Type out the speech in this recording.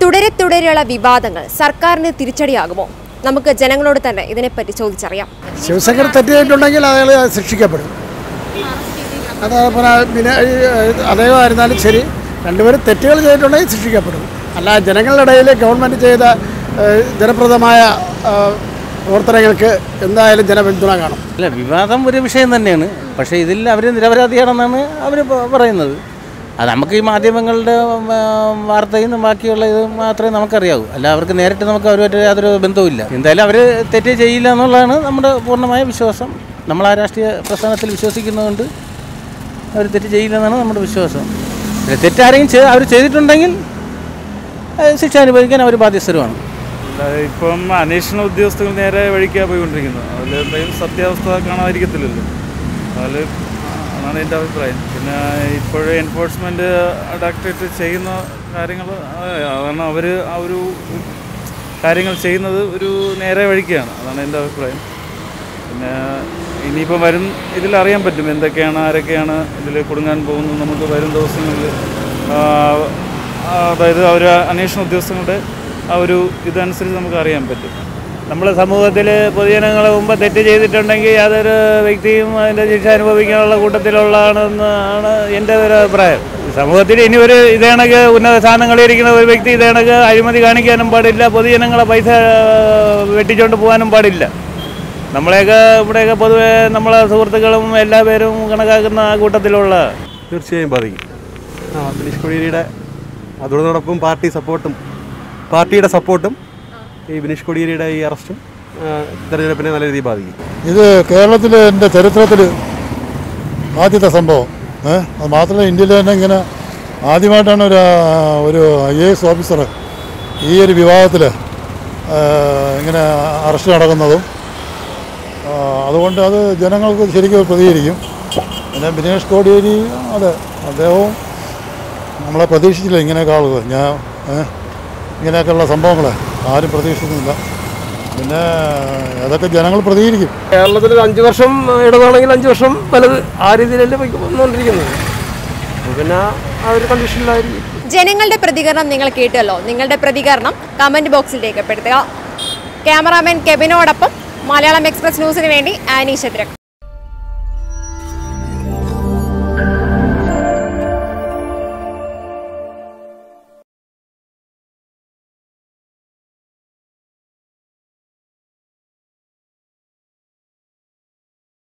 തുടരെ തുടരെയുള്ള വിവാദങ്ങൾ സർക്കാരിന് തിരിച്ചടിയാകുമോ നമുക്ക് ജനങ്ങളോട് തന്നെ ഇതിനെപ്പറ്റി ചോദിച്ചറിയാം ശിവശങ്കർ തെറ്റ് ചെയ്തിട്ടുണ്ടെങ്കിൽ അയാൾ ശിക്ഷിക്കപ്പെടും അതേപോലെ പിന്നെ ഈ, അദ്ദേഹമായിരുന്നാലും ശരി രണ്ടുപേരും തെറ്റുകൾ ചെയ്തിട്ടുണ്ടെങ്കിൽ ശിക്ഷിക്കപ്പെടും അല്ല ജനങ്ങളുടെ ഇടയിൽ ഗവൺമെൻറ് ചെയ്ത ഏഹ്, ജനപ്രദമായ ഏഹ്, പ്രവർത്തനങ്ങൾക്ക് എന്തായാലും ജനപിന്തുണ കാണും അല്ല വിവാദം ഒരു വിഷയം തന്നെയാണ് പക്ഷേ ഇതിൽ അവർ നിരപരാധിയാണെന്നാണ് അവർ പറയുന്നത് അത് നമുക്ക് ഈ മാധ്യമങ്ങളുടെ ഉം, ആ, വാർത്തയും ബാക്കിയുള്ള ഇത് മാത്രമേ നമുക്കറിയാവൂ അല്ല അവർക്ക് നേരിട്ട് നമുക്ക് അവരുമായിട്ട് യാതൊരു ബന്ധവുമില്ല എന്തായാലും അവർ തെറ്റ് ചെയ്യില്ല എന്നുള്ളതാണ് നമ്മുടെ പൂർണ്ണമായ വിശ്വാസം നമ്മൾ ആ രാഷ്ട്രീയ പ്രസ്ഥാനത്തിൽ വിശ്വസിക്കുന്നതുകൊണ്ട് അവർ തെറ്റ് ചെയ്യില്ല എന്നാണ് നമ്മുടെ വിശ്വാസം പിന്നെ തെറ്റാരെങ്കിലും ചെയ്ത് അവർ ചെയ്തിട്ടുണ്ടെങ്കിൽ അത് ശിക്ഷ അനുഭവിക്കാൻ അവർ ബാധ്യസ്ഥരുമാണ് അല്ലാതെ ഇപ്പം അന്വേഷണ ഉദ്യോഗസ്ഥകൾ നേരെ വഴിക്കാണ് പോയിക്കൊണ്ടിരിക്കുന്നത് അതിൽ എന്തെങ്കിലും സത്യാവസ്ഥ കാണാതിരിക്കത്തില്ലല്ലോ അതിൽ അതാണ് എൻ്റെ അഭിപ്രായം പിന്നെ ഇപ്പോഴും എൻഫോഴ്സ്മെൻറ്റ് ഡയറക്ടറേറ്റ് ചെയ്യുന്ന കാര്യങ്ങൾ അതാണ് അവർ ആ ഒരു കാര്യങ്ങൾ ചെയ്യുന്നത് ഒരു നേരെ വഴിക്കാണ് അതാണ് എൻ്റെ അഭിപ്രായം പിന്നെ ഇനിയിപ്പോൾ വരും ഇതിൽ അറിയാൻ പറ്റും എന്തൊക്കെയാണ് ആരൊക്കെയാണ് ഇതിൽ കുടുങ്ങാൻ പോകുന്നത് നമുക്ക് വരും ദിവസങ്ങളിൽ ആ, ആ, അതായത് അവർ അന്വേഷണ ഉദ്യോഗസ്ഥങ്ങളുടെ ആ ഒരു ഇതനുസരിച്ച് നമുക്ക് അറിയാൻ പറ്റും നമ്മൾ സമൂഹത്തിൽ പൊതുജനങ്ങളെ മുമ്പ് തെറ്റ് ചെയ്തിട്ടുണ്ടെങ്കിൽ യാതൊരു വ്യക്തിയും അതിൻ്റെ ശിക്ഷ അനുഭവിക്കാനുള്ള കൂട്ടത്തിലുള്ളതാണെന്ന് ആണ് എൻ്റെ ഒരു അഭിപ്രായം സമൂഹത്തിൽ ഇനി ഒരു ഇതേണക്ക് ഉന്നത സ്ഥാനങ്ങളിൽ ഇരിക്കുന്ന ഒരു വ്യക്തി ഇതേണക്ക് അഴിമതി കാണിക്കാനും പാടില്ല പൊതുജനങ്ങളെ പൈസ ആ, വെട്ടിച്ചുകൊണ്ട് പോകാനും പാടില്ല നമ്മളെയൊക്കെ ഇവിടെയൊക്കെ പൊതുവെ നമ്മളെ സുഹൃത്തുക്കളും എല്ലാ പേരും കണക്കാക്കുന്ന ആ കൂട്ടത്തിലുള്ള തീർച്ചയായും ബാധിക്കും ആ ബിനീഷ് കൊടിയേരിയുടെ അതോടൊപ്പം പാർട്ടി സപ്പോർട്ടും പാർട്ടിയുടെ സപ്പോർട്ടും ഈ ബിനീഷ് കൊടിയേരിയുടെ ഈ അറസ്റ്റും ആ, തെരഞ്ഞെടുപ്പിനെ നല്ല രീതിയിൽ ബാധിക്കും ഇത് കേരളത്തിലെ എൻ്റെ ചരിത്രത്തിൽ ആദ്യത്തെ സംഭവം ഏഹ് അത് മാത്രമല്ല ഇന്ത്യയിൽ തന്നെ ഇങ്ങനെ ആദ്യമായിട്ടാണ് ഒരു ആ, ഒരു ഐ എ എസ് ഓഫീസർ ഈ ഒരു വിവാദത്തിൽ ഇങ്ങനെ അറസ്റ്റ് നടക്കുന്നതും ആ, അതുകൊണ്ട് അത് ജനങ്ങൾക്ക് ശരിക്കും പ്രതികരിക്കും പിന്നെ ബിനേഷ് കോടിയേരി അതെ അദ്ദേഹവും നമ്മളെ പ്രതീക്ഷിച്ചില്ല ഇങ്ങനെയൊക്കെ ആളുകൾ ഞാൻ ഏഹ് ഇങ്ങനെയൊക്കെയുള്ള സംഭവങ്ങൾ ആരും പ്രതീക്ഷിക്കുന്നില്ല പിന്നെ അതൊക്കെ ജനങ്ങൾ പ്രതികരിക്കും കേരളത്തിൽ ഒരു അഞ്ച് വർഷം ഇടതാണെങ്കിൽ അഞ്ച് വർഷം വലത് ആ രീതിയിലല്ലേ പോയി വന്നുകൊണ്ടിരിക്കുന്നത് അപ്പോൾ പിന്നെ ആ ഒരു കണ്ടീഷനിലായിരിക്കും ജനങ്ങളുടെ പ്രതികരണം നിങ്ങൾ കേട്ടല്ലോ നിങ്ങളുടെ പ്രതികരണം കമന്റ് ബോക്സിൽ രേഖപ്പെടുത്തുക ക്യാമറാമാൻ കെബിനോടൊപ്പം മലയാളം എക്സ്പ്രസ് ന്യൂസിന് വേണ്ടി ആനി ശത്രുഘ്ൻ